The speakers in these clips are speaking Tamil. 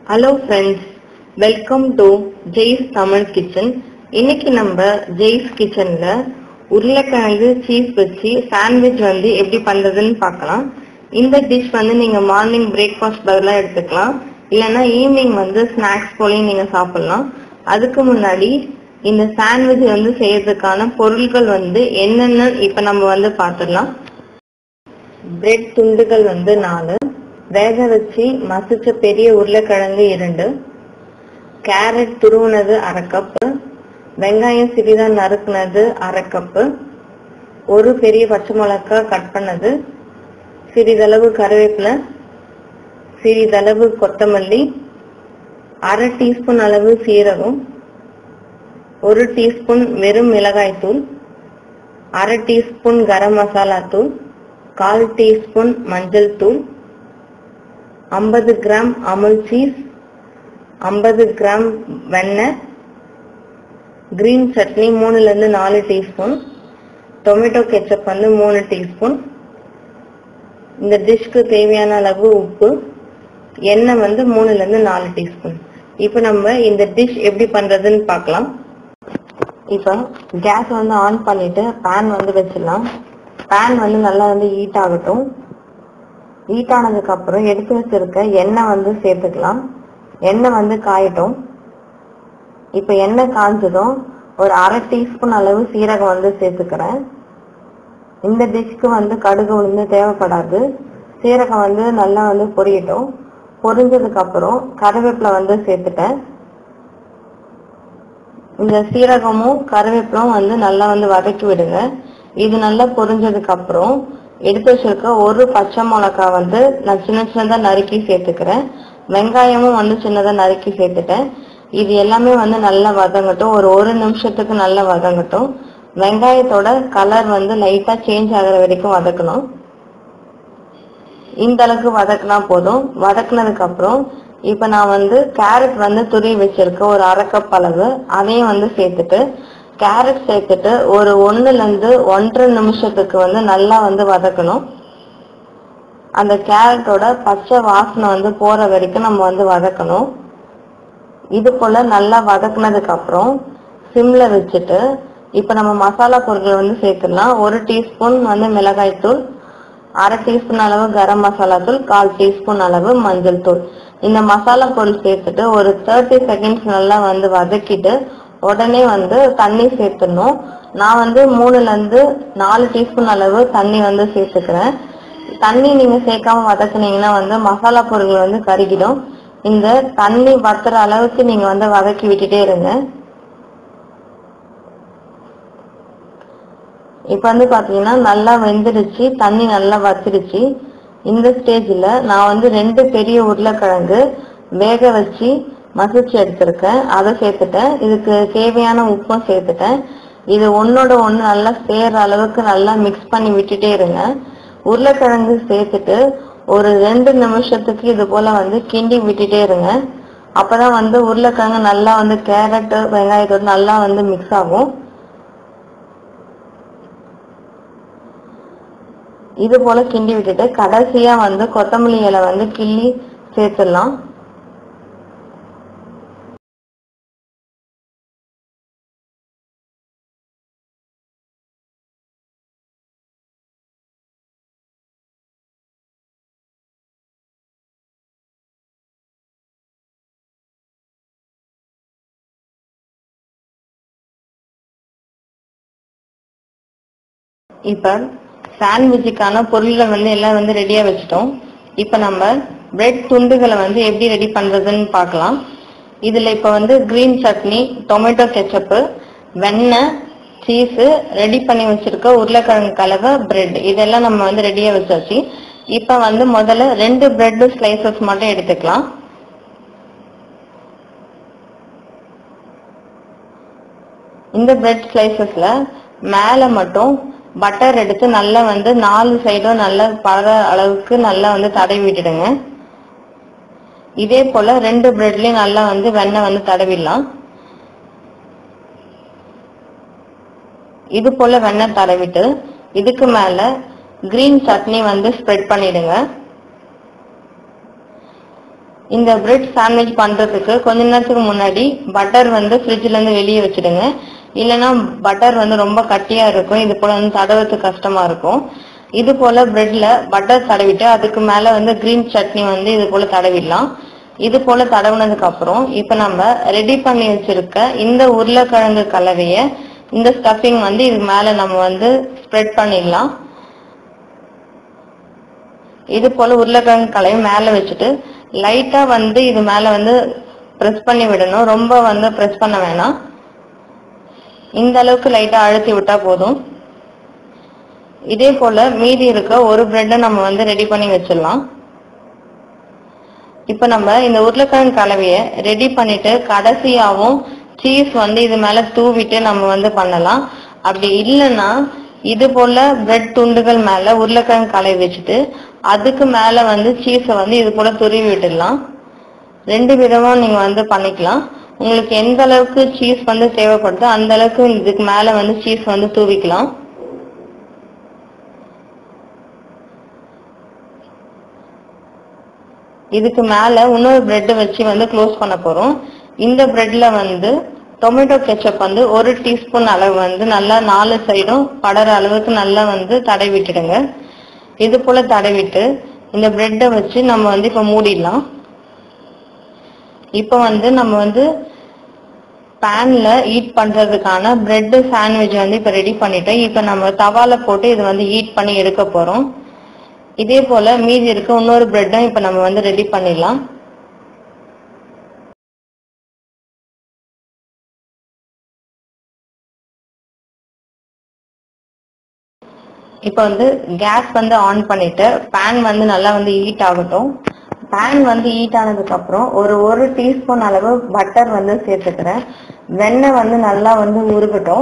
hello friends welcome to Jays Tamil kitchen இன்னைக்கு நம்ம ஜெய்ஸ் கிச்சன்ல உருளைக்கிழங்கு சீஸ் வச்சு சாண்ட்விச் வந்து எப்படி பண்றதுன்னு பார்க்கலாம் இந்த டிஷ் வந்து நீங்க மார்னிங் பிரேக்ஃபாஸ்ட் பதிலாக எடுத்துக்கலாம் இல்லைன்னா ஈவினிங் வந்து ஸ்நாக்ஸ் போலையும் நீங்க சாப்பிடலாம் அதுக்கு முன்னாடி இந்த சாண்ட்விச் வந்து செய்யறதுக்கான பொருட்கள் வந்து என்னென்ன இப்ப நம்ம வந்து பார்த்துடலாம் பிரெட் துண்டுகள் வந்து நாலு வேக வச்சு மசிச்ச பெரிய உருளைக்கிழங்கு இரண்டு கேரட் துருவுனது அரை கப்பு வெங்காயம் சிறிதா நறுக்குனது அரை கப்பு ஒரு பெரிய பச்சை மிளகாய் கட் பண்ணது சிறிதளவு கருவேப்பிலை சிறிதளவு கொத்தமல்லி அரை டீஸ்பூன் அளவு சீரகம் ஒரு டீஸ்பூன் வெறும் மிளகாய் தூள் அரை டீஸ்பூன் கரம் மசாலா தூள் கால் டீஸ்பூன் மஞ்சள் தூள் ஐம்பது கிராம் அமுல் சீஸ் ஐம்பது கிராம் வெண்ணெய் கிரீன் சட்னி மூணுல இருந்து நாலு டீஸ்பூன் டொமேட்டோ கெச்சப் வந்து மூணு டீஸ்பூன் இந்த டிஷ்க்கு தேவையான அளவு உப்பு எண்ணெய் வந்து மூணுல இருந்து நாலு டீஸ்பூன் இப்போ நம்ம இந்த டிஷ் எப்படி பண்றதுன்னு பார்க்கலாம் இப்போ கேஸ் வந்து ஆன் பண்ணிட்டு பேன் வந்து வச்சிடலாம் பேன் வந்து நல்லா வந்து ஹீட் ஆகட்டும் ஹீட் ஆனதுக்கு அப்புறம் எடுத்து வச்சிருக்க எண்ணெய் வந்து சேர்த்துக்கலாம் எண்ணெய் வந்து காயட்டும் இப்போ எண்ணெய் காஞ்சதும் ஒரு அரை டீஸ்பூன் அளவு சீரகம் வந்து சேர்த்துக்கிறேன் இந்த டிஷ்க்கு வந்து கடுகு உளுந்து தேவைப்படாது சீரகம் வந்து நல்லா வந்து பொரியட்டும் பொரிஞ்சதுக்கு அப்புறம் கருவேப்பிலை வந்து சேர்த்துட்டேன் இந்த சீரகமும் கருவேப்பிலும் வந்து நல்லா வந்து வதக்கி விடுங்க இது நல்லா பொரிஞ்சதுக்கு அப்புறம் எடுத்து வச்சிருக்க ஒரு பச்சை மிளகாய் வந்து நான் சின்ன சின்னதா நறுக்கி சேர்த்துக்கிறேன் வெங்காயமும் வந்து சின்னதா நறுக்கி சேர்த்துட்டேன் இது எல்லாமே வந்து நல்லா வதங்கட்டும் ஒரு ஒரு நிமிஷத்துக்கு நல்லா வதங்கட்டும் வெங்காயத்தோட கலர் வந்து லைட்டா சேஞ்ச் ஆகுற வரைக்கும் வதக்கணும் இந்த அளவுக்கு வதக்குனா போதும் வதக்குனதுக்கு அப்புறம் இப்ப நான் வந்து கேரட் வந்து துருவி வச்சிருக்கேன் ஒரு அரை கப் அளவு அதையும் வந்து சேர்த்துட்டு கேரட் சேர்த்துட்டு ஒரு ஒண்ணுல இருந்து ஒன்றரை நிமிஷத்துக்கு வந்து நல்லா வந்து வதக்கணும் அந்த கேரட்டோட பச்சை வாசனை வந்து போற வரைக்கும் நம்ம வந்து வதக்கணும் இது போல நல்லா வதக்குனதுக்கு அப்புறம் சிம்ல வச்சுட்டு இப்ப நம்ம மசாலா பொருட்கள் வந்து சேர்த்துடலாம் ஒரு டீஸ்பூன் வந்து மிளகாய் தூள் அரை டீஸ்பூன் அளவு கரம் மசாலா தூள் கால் டீஸ்பூன் அளவு மஞ்சள் தூள் இந்த மசாலா பொருள் சேர்த்துட்டு ஒரு தேர்ட்டி செகண்ட்ஸ் நல்லா வந்து வதக்கிட்டு உடனே வந்து தண்ணி சேர்த்துடணும் நான் வந்து மூணுல இருந்து நாலு டீஸ்பூன் அளவு தண்ணி வந்து சேர்த்துக்கிறேன் தண்ணி நீங்க சேர்க்காம வதக்குனீங்கன்னா வந்து மசாலா பொருட்கள் வந்து கருகிடும் இந்த தண்ணி வத்துற அளவுக்கு நீங்க வந்து வதக்கி விட்டுட்டே இருங்க இப்ப வந்து பாத்தீங்கன்னா நல்லா வெந்துடுச்சு தண்ணி நல்லா வத்திடுச்சு இந்த ஸ்டேஜ்ல நான் வந்து ரெண்டு பெரிய உருளைக்கிழங்கு வேக வச்சு மசிச்சு எடுத்திருக்கேன் அதை சேர்த்துட்டேன் இதுக்கு தேவையான உப்பும் சேர்த்துட்டேன் இது ஒன்னோட ஒண்ணு நல்லா சேர்ற அளவுக்கு நல்லா மிக்ஸ் பண்ணி விட்டுட்டே இருங்க உருளைக்கிழங்கு சேர்த்துட்டு ஒரு ரெண்டு நிமிஷத்துக்கு இது போல வந்து கிண்டி விட்டுட்டே இருங்க அப்பதான் வந்து உருளைக்கிழங்கு நல்லா வந்து கேரட் வெங்காயத்தோட நல்லா வந்து மிக்ஸ் ஆகும் இது போல கிண்டி விட்டுட்டு கடைசியா வந்து கொத்தமல்லி இலை வந்து கிள்ளி சேர்த்துடலாம் இப்ப சாண்ட்விச்சுக்கான பொருள்கள் வந்து எல்லாம் வந்து ரெடியா வச்சுட்டோம் இப்ப நம்ம பிரெட் துண்டுகளை வந்து எப்படி ரெடி பண்றதுன்னு பார்க்கலாம் இதுல இப்ப வந்து கிரீன் சட்னி டொமேட்டோ கெச்சப்பு வெண்ணெய் சீஸ் ரெடி பண்ணி வச்சிருக்க உருளைக்கிழங்கு கலவை பிரெட் இதெல்லாம் நம்ம வந்து ரெடியா வச்சாச்சு இப்ப வந்து முதல்ல ரெண்டு பிரெட் ஸ்லைசஸ் மட்டும் எடுத்துக்கலாம் இந்த பிரெட் ஸ்லைசஸ்ல மேல மட்டும் பட்டர் எடுத்து நல்லா வந்து நாலு சைடும் நல்லா பழ அளவுக்கு நல்லா வந்து தடவி விட்டுடுங்க இதே போல ரெண்டு பிரெட்லயும் நல்லா வந்து வெண்ணெய் வந்து தடவிடலாம் இது போல வெண்ணெய் தடவிட்டு இதுக்கு மேல கிரீன் சட்னி வந்து ஸ்ப்ரெட் பண்ணிடுங்க இந்த பிரெட் சாண்ட்விச் பண்றதுக்கு கொஞ்ச நேரத்துக்கு முன்னாடி பட்டர் வந்து ஃப்ரிட்ஜ்ல இருந்து வெளியே வச்சிடுங்க இல்லைன்னா பட்டர் வந்து ரொம்ப கட்டியா இருக்கும் இது போல வந்து தடவுறதுக்கு கஷ்டமா இருக்கும் இது போல பிரெட்ல பட்டர் தடவிட்டு அதுக்கு மேல வந்து கிரீன் சட்னி வந்து இது போல தடவிடலாம் இது போல தடவுனதுக்கு அப்புறம் இப்ப நம்ம ரெடி பண்ணி வச்சிருக்க இந்த உருளைக்கிழங்கு கலவைய இந்த ஸ்டஃபிங் வந்து இது மேல நம்ம வந்து ஸ்ப்ரெட் பண்ணிடலாம் இது போல உருளைக்கிழங்கு கலவையை மேல வச்சுட்டு லைட்டா வந்து இது மேல வந்து பிரஸ் பண்ணி விடணும் ரொம்ப வந்து பிரஸ் பண்ண வேணாம் இந்த அளவுக்கு லைட்டா அழுத்தி விட்டா போதும் இதே போல மீதி இருக்க ஒரு பிரெட்டை நம்ம வந்து ரெடி பண்ணி வச்சிடலாம் இப்ப நம்ம இந்த உருளைக்கிழங்கு கலவைய ரெடி பண்ணிட்டு கடைசியாவும் சீஸ் வந்து இது மேல தூவிட்டு நம்ம வந்து பண்ணலாம் அப்படி இல்லைன்னா இது போல பிரெட் துண்டுகள் மேல உருளைக்கிழங்கு கலவை வச்சுட்டு அதுக்கு மேல வந்து சீஸை வந்து இது போல துருவி விட்டுடலாம் ரெண்டு விதமா நீங்க வந்து பண்ணிக்கலாம் உங்களுக்கு எந்த அளவுக்கு சீஸ் வந்து தேவைப்படுதோ அந்த அளவுக்கு இதுக்கு மேல வந்து சீஸ் வந்து தூவிக்கலாம் இதுக்கு மேல இன்னொரு பிரெட் வச்சு வந்து க்ளோஸ் பண்ண போறோம் இந்த பிரெட்ல வந்து டொமேட்டோ கெச்சப் வந்து ஒரு டீஸ்பூன் அளவு வந்து நல்லா நாலு சைடும் படற அளவுக்கு நல்லா வந்து தடவி விட்டுடுங்க இது போல தடவிட்டு இந்த பிரெட்டை வச்சு நம்ம வந்து இப்ப மூடிடலாம் இப்ப வந்து நம்ம வந்து பேன்ல ஹீட் பண்றதுக்கான பிரெட் சாண்ட்விச் வந்து இப்ப ரெடி பண்ணிட்டோம் இப்ப நம்ம தவால போட்டு இது வந்து ஹீட் பண்ணி எடுக்க போறோம் இதே போல மீதி இருக்க இன்னொரு பிரெட்டும் இப்ப நம்ம வந்து ரெடி பண்ணிடலாம் இப்போ வந்து கேஸ் வந்து ஆன் பண்ணிட்டு பேன் வந்து நல்லா வந்து ஹீட் ஆகட்டும் பேன் வந்து ஹீட் ஆனதுக்கு அப்புறம் ஒரு ஒரு டீஸ்பூன் அளவு பட்டர் வந்து சேர்த்துக்கிறேன் வெண்ணெய் வந்து நல்லா வந்து உருகட்டும்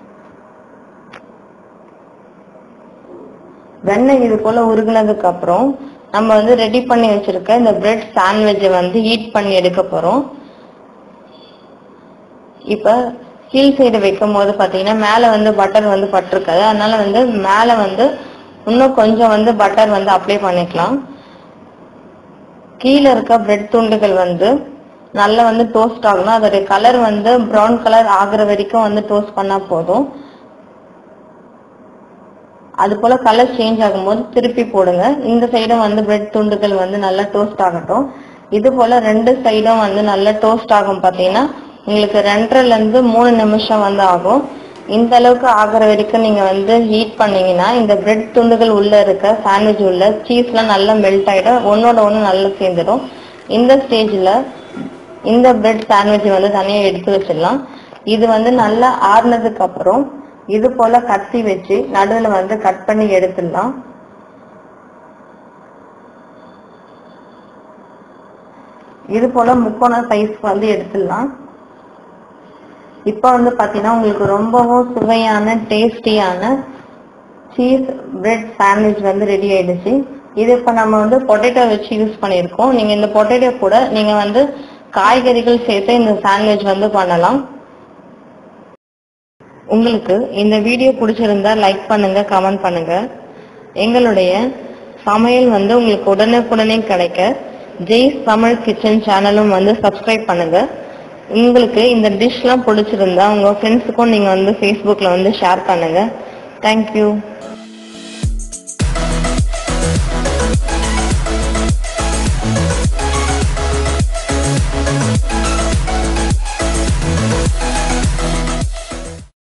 வெண்ணெய் இது போல உருகுனதுக்கு அப்புறம் நம்ம வந்து ரெடி பண்ணி வச்சிருக்க இந்த பிரெட் சாண்ட்விட்சை வந்து ஹீட் பண்ணி எடுக்க போறோம் இப்ப கீழ் சைடு வைக்கும் போது பாத்தீங்கன்னா மேல வந்து பட்டர் வந்து பட்டிருக்காது அதனால வந்து மேல வந்து இன்னும் கொஞ்சம் வந்து பட்டர் வந்து அப்ளை பண்ணிக்கலாம் கீழே இருக்க பிரெட் துண்டுகள் வந்து நல்லா வந்து டோஸ்ட் ஆகணும் அதோடைய கலர் வந்து ப்ரௌன் கலர் ஆகுற வரைக்கும் வந்து டோஸ்ட் பண்ணா போதும் அது போல கலர் சேஞ்ச் ஆகும்போது திருப்பி போடுங்க இந்த சைடும் வந்து பிரெட் துண்டுகள் வந்து நல்லா டோஸ்ட் ஆகட்டும் இது போல ரெண்டு சைடும் வந்து நல்லா டோஸ்ட் ஆகும் பாத்தீங்கன்னா உங்களுக்கு ரெண்டரைல இருந்து மூணு நிமிஷம் வந்து ஆகும் இந்த அளவுக்கு ஆகுற வரைக்கும் நீங்க வந்து ஹீட் பண்ணீங்கன்னா இந்த பிரெட் துண்டுகள் உள்ள இருக்க சாண்ட்விச் உள்ள சீஸ்லாம் நல்லா மெல்ட் ஆயிடும் ஒன்னோட ஒன்று நல்லா சேர்ந்துடும் இந்த ஸ்டேஜ்ல இந்த பிரெட் சாண்ட்விச் வந்து தனியா எடுத்து வச்சிடலாம் இது வந்து நல்லா ஆறுனதுக்கு அப்புறம் இது போல கத்தி வச்சு நடுவுல வந்து கட் பண்ணி எடுத்துடலாம் இது போல முக்கோண சைஸ் வந்து எடுத்துடலாம் இப்போ வந்து பாத்தீங்கன்னா உங்களுக்கு ரொம்பவும் சுவையான டேஸ்டியான சீஸ் பிரெட் சாண்ட்விச் வந்து ரெடி ஆயிடுச்சு இது இப்போ நம்ம வந்து பொட்டேட்டோ வச்சு யூஸ் பண்ணியிருக்கோம் நீங்க இந்த பொட்டேட்டோ கூட நீங்க வந்து காய்கறிகள் சேர்த்து இந்த சாண்ட்விச் வந்து பண்ணலாம் உங்களுக்கு இந்த வீடியோ பிடிச்சிருந்தா லைக் பண்ணுங்க கமெண்ட் பண்ணுங்க எங்களுடைய சமையல் வந்து உங்களுக்கு உடனுக்குடனே கிடைக்க ஜெய்ஸ் தமிழ் கிச்சன் சேனலும் வந்து சப்ஸ்கிரைப் பண்ணுங்க உங்களுக்கு இந்த டிஷ்லாம் பிடிச்சிருந்தா உங்க ஃப்ரெண்ட்ஸுக்கும் நீங்க வந்து ஃபேஸ்புக்ல வந்து ஷேர் பண்ணுங்க தேங்க்யூ